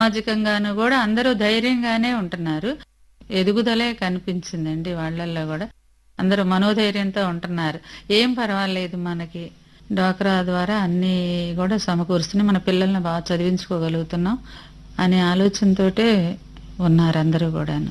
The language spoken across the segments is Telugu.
సామాజికంగాను కూడా అందరూ ధైర్యంగానే ఉంటున్నారు ఎదుగుదలే కనిపించిందండి వాళ్ళల్లో కూడా అందరూ మనోధైర్యంతో ఉంటున్నారు ఏం పర్వాలేదు మనకి డ్వాక్రా ద్వారా అన్నీ కూడా సమకూరుస్తున్నాయి మన పిల్లల్ని బాగా చదివించుకోగలుగుతున్నాం అనే ఆలోచనతోటే ఉన్నారు అందరూ కూడాను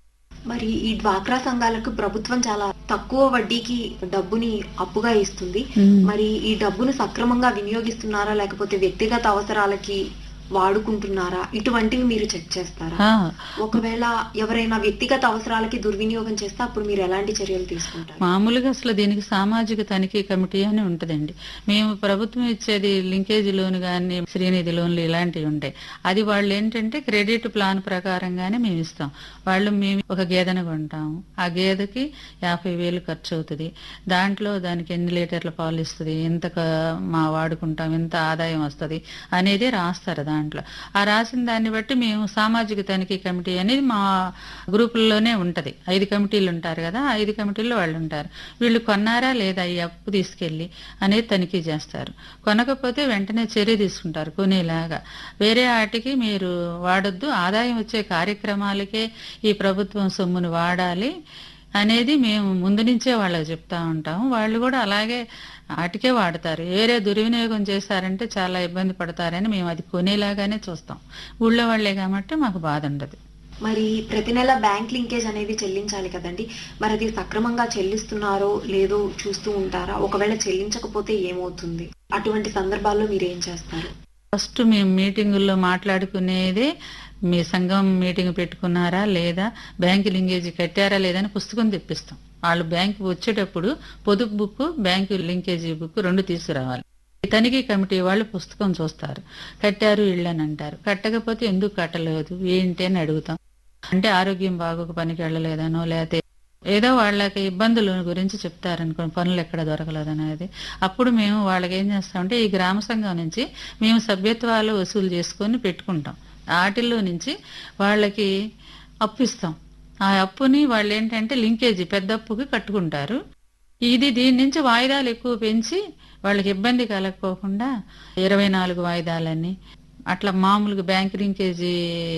మరి ఈ డ్వాక్రా సంఘాలకు ప్రభుత్వం చాలా తక్కువ వడ్డీకి డబ్బుని అప్పుగా ఇస్తుంది మ్మ్. మరి ఈ డబ్బును సక్రమంగా వినియోగిస్తున్నారా లేకపోతే వ్యక్తిగత అవసరాలకి వాడుకుంటున్నారా ఇటువంటివి మీరు చెక్ చేస్తారా ఆ, ఒకవేళ ఎవరైనా వ్యక్తిగత అవసరాలకి దుర్వినియోగం చేస్తే అప్పుడు మీరు ఎలాంటి చర్యలు తీసుకుంటారు మామూలుగా అసలు దీనికి సామాజిక తనిఖీ కమిటీ అని ఉంటుందండి మేము ప్రభుత్వం ఇచ్చేది లింకేజ్ లోన్ కానీ శ్రీనిధి లోన్లు ఇలాంటివి ఉంటాయి అది వాళ్ళు ఏంటంటే క్రెడిట్ ప్లాన్ ప్రకారంగానే మేము ఇస్తాం వాళ్ళు మేము ఒక గేదెను కొంటాము ఆ గేదెకి యాభై వేలు ఖర్చు అవుతుంది దాంట్లో దానికి ఎన్ని లీటర్ల పాలు ఇస్తుంది ఎంత క- మా వాడుకుంటాం ఎంత ఆదాయం వస్తుంది అనేది రాస్తారు దాంట్లో ఆ రాసిన దాన్ని బట్టి మేము సామాజిక తనిఖీ కమిటీ అనేది మా గ్రూపుల్లోనే ఉంటది ఐదు కమిటీలు ఉంటారు కదా ఆ ఐదు కమిటీల్లో వాళ్ళు ఉంటారు వీళ్ళు కొన్నారా లేదా ఈ అప్పు తీసుకెళ్ళి అనేది తనిఖీ చేస్తారు కొనకపోతే వెంటనే చర్య తీసుకుంటారు కొనేలాగా వేరే వాటికి మీరు వాడొద్దు ఆదాయం వచ్చే కార్యక్రమాలకే ఈ ప్రభుత్వం సొమ్మును వాడాలి అనేది మేము ముందు నుంచే వాళ్ళకి చెప్తా ఉంటాము వాళ్ళు కూడా అలాగే వాటికే వాడతారు వేరే దుర్వినియోగం చేశారంటే చాలా ఇబ్బంది పడతారని మేము అది కొనేలాగానే చూస్తాం ఊళ్ళో వాళ్ళే కాబట్టి మాకు బాధ ఉండదు మరి ప్రతి నెల బ్యాంక్ లింకేజ్ అనేది చెల్లించాలి కదండి మరి అది సక్రమంగా చెల్లిస్తున్నారో లేదో చూస్తూ ఉంటారా ఒకవేళ చెల్లించకపోతే ఏమవుతుంది అటువంటి సందర్భాల్లో మీరు ఏం చేస్తారు ఫస్ట్ మేము మీటింగుల్లో మాట్లాడుకునేదే మీ సంఘం మీటింగ్ పెట్టుకున్నారా లేదా బ్యాంకు లింకేజీ కట్టారా లేదని పుస్తకం తెప్పిస్తాం వాళ్ళు బ్యాంకు వచ్చేటప్పుడు పొదుపు బుక్ బ్యాంకు లింకేజీ బుక్ రెండు తీసుకురావాలి తనిఖీ కమిటీ వాళ్ళు పుస్తకం చూస్తారు కట్టారు ఇళ్ళని అంటారు కట్టకపోతే ఎందుకు కట్టలేదు ఏంటి అని అడుగుతాం అంటే ఆరోగ్యం బాగోక పనికి వెళ్ళలేదనో లేకపోతే ఏదో వాళ్ళకి ఇబ్బందుల గురించి చెప్తారనుకో పనులు ఎక్కడ దొరకలేదు అనేది అప్పుడు మేము వాళ్ళకి ఏం చేస్తామంటే ఈ గ్రామ సంఘం నుంచి మేము సభ్యత్వాలు వసూలు చేసుకొని పెట్టుకుంటాం వాటిల్లో నుంచి వాళ్ళకి అప్పు ఇస్తాం ఆ అప్పుని వాళ్ళు ఏంటంటే లింకేజీ పెద్ద అప్పుకి కట్టుకుంటారు ఇది దీని నుంచి వాయిదాలు ఎక్కువ పెంచి వాళ్ళకి ఇబ్బంది కలగకోకుండా ఇరవై నాలుగు వాయిదాలని అట్లా మామూలుగా బ్యాంక్ లింకేజీ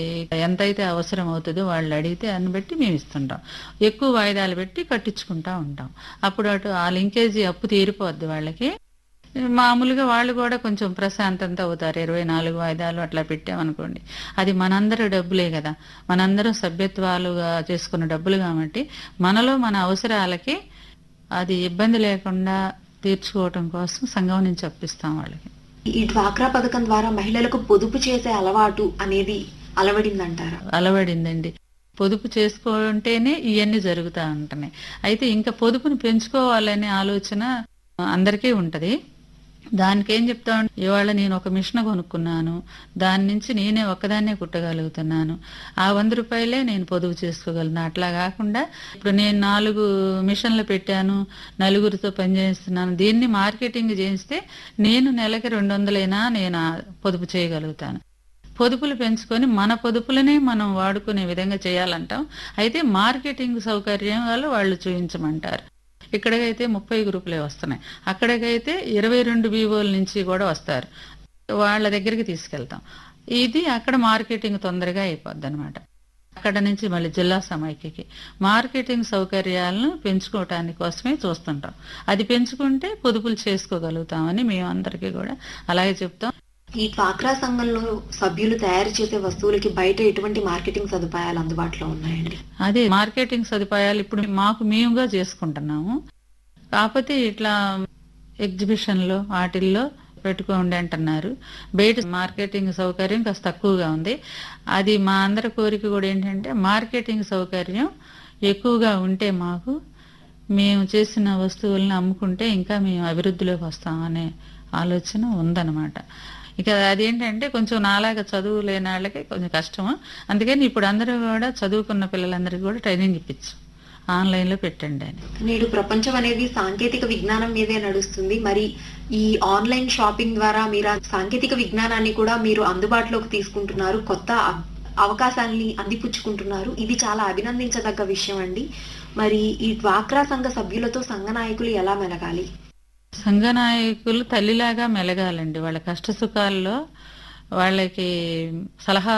ఎంతైతే అవసరం అవుతుందో వాళ్ళు అడిగితే దాన్ని బట్టి మేము ఇస్తుంటాం ఎక్కువ వాయిదాలు పెట్టి కట్టించుకుంటా ఉంటాం అప్పుడు అటు ఆ లింకేజీ అప్పు తీరిపోద్ది వాళ్ళకి మామూలుగా వాళ్ళు కూడా కొంచెం ప్రశాంతంతో అవుతారు ఇరవై నాలుగు వాయిదాలు అట్లా పెట్టామనుకోండి అది మనందరి డబ్బులే కదా మనందరం సభ్యత్వాలుగా చేసుకున్న డబ్బులు కాబట్టి మనలో మన అవసరాలకి అది ఇబ్బంది లేకుండా తీర్చుకోవటం కోసం సంఘం నుంచి అప్పిస్తాం వాళ్ళకి ఈ డ్వాక్రా పథకం ద్వారా మహిళలకు పొదుపు చేసే అలవాటు అనేది అలవడిందంటారా అలవడిందండి పొదుపు చేసుకుంటేనే ఇవన్నీ జరుగుతూ ఉంటున్నాయి అయితే ఇంకా పొదుపుని పెంచుకోవాలనే ఆలోచన అందరికీ ఉంటది దానికి ఏం చెప్తా ఉంటే, ఇవాళ నేను ఒక మిషన్ కొనుక్కున్నాను దాని నుంచి నేనే ఒక్కదాన్నే కుట్టగలుగుతున్నాను ఆ వంద రూపాయలే నేను పొదుపు చేసుకోగలను అట్లా కాకుండా ఇప్పుడు నేను నాలుగు మిషన్లు పెట్టాను నలుగురితో పనిచేస్తున్నాను దీన్ని మార్కెటింగ్ చేస్తే నేను నెలకి రెండు వందలైనా నేను ఆ పొదుపు చేయగలుగుతాను పొదుపులు పెంచుకొని మన పొదుపులనే మనం వాడుకునే విధంగా చేయాలంటాం అయితే మార్కెటింగ్ సౌకర్యాలు వాళ్ళు చూపించమంటారు ఇక్కడికైతే ముప్పై గ్రూపులే వస్తున్నాయి అక్కడికైతే ఇరవై రెండు వివోల నుంచి కూడా వస్తారు వాళ్ళ దగ్గరికి తీసుకెళ్తాం ఇది అక్కడ మార్కెటింగ్ తొందరగా అయిపోద్ది అనమాట అక్కడ నుంచి మళ్ళీ జిల్లా సమైక్యకి మార్కెటింగ్ సౌకర్యాలను పెంచుకోవటానికి కోసమే చూస్తుంటాం అది పెంచుకుంటే పొదుపులు చేసుకోగలుగుతామని మేము అందరికీ కూడా అలాగే చెప్తాం ఈ డ్వాక్రా సంఘంలో సభ్యులు తయారు చేసే వస్తువులకి బయట ఎటువంటి మార్కెటింగ్ సదుపాయాలు అందుబాటులో ఉన్నాయండి అదే మార్కెటింగ్ సదుపాయాలు ఇప్పుడు మాకు మేముగా చేసుకుంటున్నాము కాకపోతే ఇట్లా ఎగ్జిబిషన్లో వాటిల్లో పెట్టుకోండి అంటున్నారు బయట మార్కెటింగ్ సౌకర్యం కాస్త తక్కువగా ఉంది అది మా అందరి కోరిక కూడా ఏంటంటే మార్కెటింగ్ సౌకర్యం ఎక్కువగా ఉంటే మాకు మేము చేసిన వస్తువులను అమ్ముకుంటే ఇంకా మేము అభివృద్ధిలోకి వస్తామనే ఆలోచన ఉందన్నమాట ఇక అదేంటంటే కొంచెం నాలాగా చదువు లేని వాళ్ళకి కొంచెం కష్టము అందుకని ఇప్పుడు అందరూ కూడా చదువుకున్న పిల్లలందరికీ కూడా ట్రైనింగ్ ఇప్పించు ఆన్లైన్లో పెట్టండి అని నేడు ప్రపంచం అనేది సాంకేతిక విజ్ఞానం మీదే నడుస్తుంది మరి ఈ ఆన్లైన్ షాపింగ్ ద్వారా మీరు ఆ సాంకేతిక విజ్ఞానాన్ని కూడా మీరు అందుబాటులోకి తీసుకుంటున్నారు కొత్త అవ- అవకాశాన్ని అందిపుచ్చుకుంటున్నారు ఇది చాలా అభినందించదగ్గ విషయం అండి మరి ఈ డ్వాక్రా సంఘ సభ్యులతో సంఘ నాయకులు ఎలా మెలగాలి సంఘ నాయకులు తల్లిలాగా మెలగాలండి వాళ్ళ కష్ట సుఖాల్లో వాళ్ళకి సలహా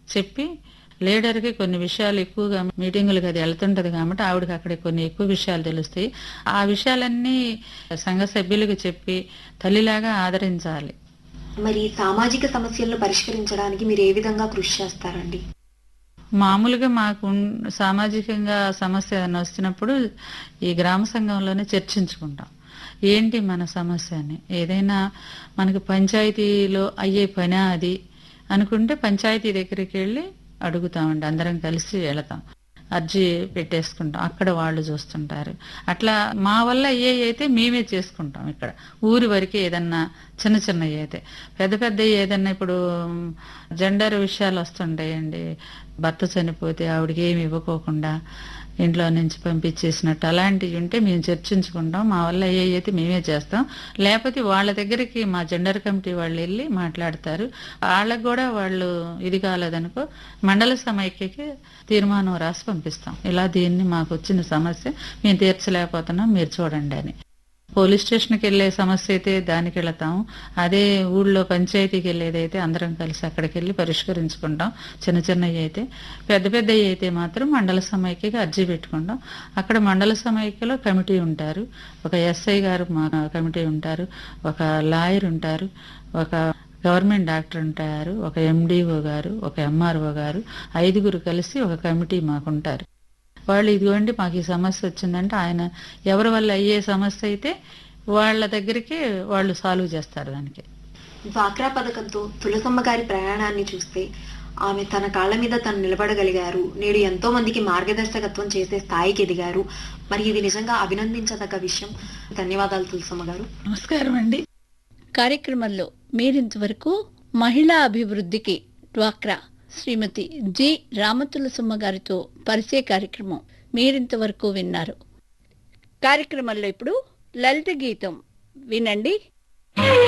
చెప్పి లీడర్కి కొన్ని విషయాలు ఎక్కువగా మీటింగులకు అది వెళ్తుంటది కాబట్టి ఆవిడకి అక్కడ కొన్ని ఎక్కువ విషయాలు తెలుస్తాయి ఆ విషయాలన్నీ సంఘ సభ్యులకు చెప్పి తల్లిలాగా ఆదరించాలి మరి సామాజిక సమస్యలను పరిష్కరించడానికి మీరు ఏ విధంగా కృషి చేస్తారండి మామూలుగా మాకు ఉన్- సామాజికంగా సమస్య ఏదైనా వచ్చినప్పుడు ఈ గ్రామ సంఘంలోనే చర్చించుకుంటాం ఏంటి మన సమస్య అని ఏదైనా మనకి పంచాయతీలో అయ్యే పని అది అనుకుంటే పంచాయతీ దగ్గరికి వెళ్ళి అడుగుతామండి అందరం కలిసి వెళతాం అర్జీ పెట్టేసుకుంటాం అక్కడ వాళ్ళు చూస్తుంటారు అట్లా మా వల్ల ఏ అయితే మేమే చేసుకుంటాం ఇక్కడ ఊరి వరకు ఏదన్నా చిన్న చిన్నవి అయితే పెద్ద పెద్ద ఏదన్నా ఇప్పుడు జెండర్ విషయాలు వస్తుంటాయండి భర్త చనిపోతే ఆవిడకి ఏమి ఇవ్వకోకుండా ఇంట్లో నుంచి పంపించేసినట్టు అలాంటివి ఉంటే మేము చర్చించుకుంటాం మా వల్ల ఏ అయితే మేమే చేస్తాం లేకపోతే వాళ్ళ దగ్గరికి మా జెండర్ కమిటీ వాళ్ళు వెళ్ళి మాట్లాడతారు వాళ్ళకు కూడా వాళ్ళు ఇది కాలేదనుకో మండల సమైక్యకి తీర్మానం రాసి పంపిస్తాం ఇలా దీన్ని మాకు వచ్చిన సమస్య మేము తీర్చలేకపోతున్నాం మీరు చూడండి అని పోలీస్ స్టేషన్కి వెళ్ళే సమస్య అయితే దానికి వెళతాం అదే ఊళ్ళో పంచాయతీకి వెళ్ళేదైతే అందరం కలిసి అక్కడికి వెళ్ళి పరిష్కరించుకుంటాం చిన్న చిన్నవి అయితే పెద్ద పెద్దవి అయితే మాత్రం మండల సమైక్యకి అర్జీ పెట్టుకుంటాం అక్కడ మండల సమైక్యలో కమిటీ ఉంటారు ఒక ఎస్ఐ గారు మా కమిటీ ఉంటారు ఒక లాయర్ ఉంటారు ఒక గవర్నమెంట్ డాక్టర్ ఉంటారు ఒక ఎండిఓ గారు ఒక ఎంఆర్ఓ గారు ఐదుగురు కలిసి ఒక కమిటీ మాకుంటారు వాళ్ళు ఇదిగోండి మాకు ఈ సమస్య వచ్చిందంటే ఆయన ఎవరి వల్ల అయ్యే సమస్య అయితే వాళ్ళ దగ్గరికి వాళ్ళు సాల్వ్ చేస్తారు దానికి డ్వాక్రా పథకంతో తులసమ్మ గారి ప్రయాణాన్ని చూస్తే ఆమె తన కాళ్ళ మీద తను నిలబడగలిగారు నేడు ఎంతో మందికి మార్గదర్శకత్వం చేసే స్థాయికి ఎదిగారు మరి ఇది నిజంగా అభినందించదగ్గ విషయం ధన్యవాదాలు తులసమ్మ గారు నమస్కారం అండి కార్యక్రమంలో మీరింతవరకు మహిళా అభివృద్ధికి డ్వాక్రా శ్రీమతి జి రామతులసమ్మ గారితో పరిచయ కార్యక్రమం మీరింతవరకు విన్నారు కార్యక్రమంలో ఇప్పుడు లలిత గీతం వినండి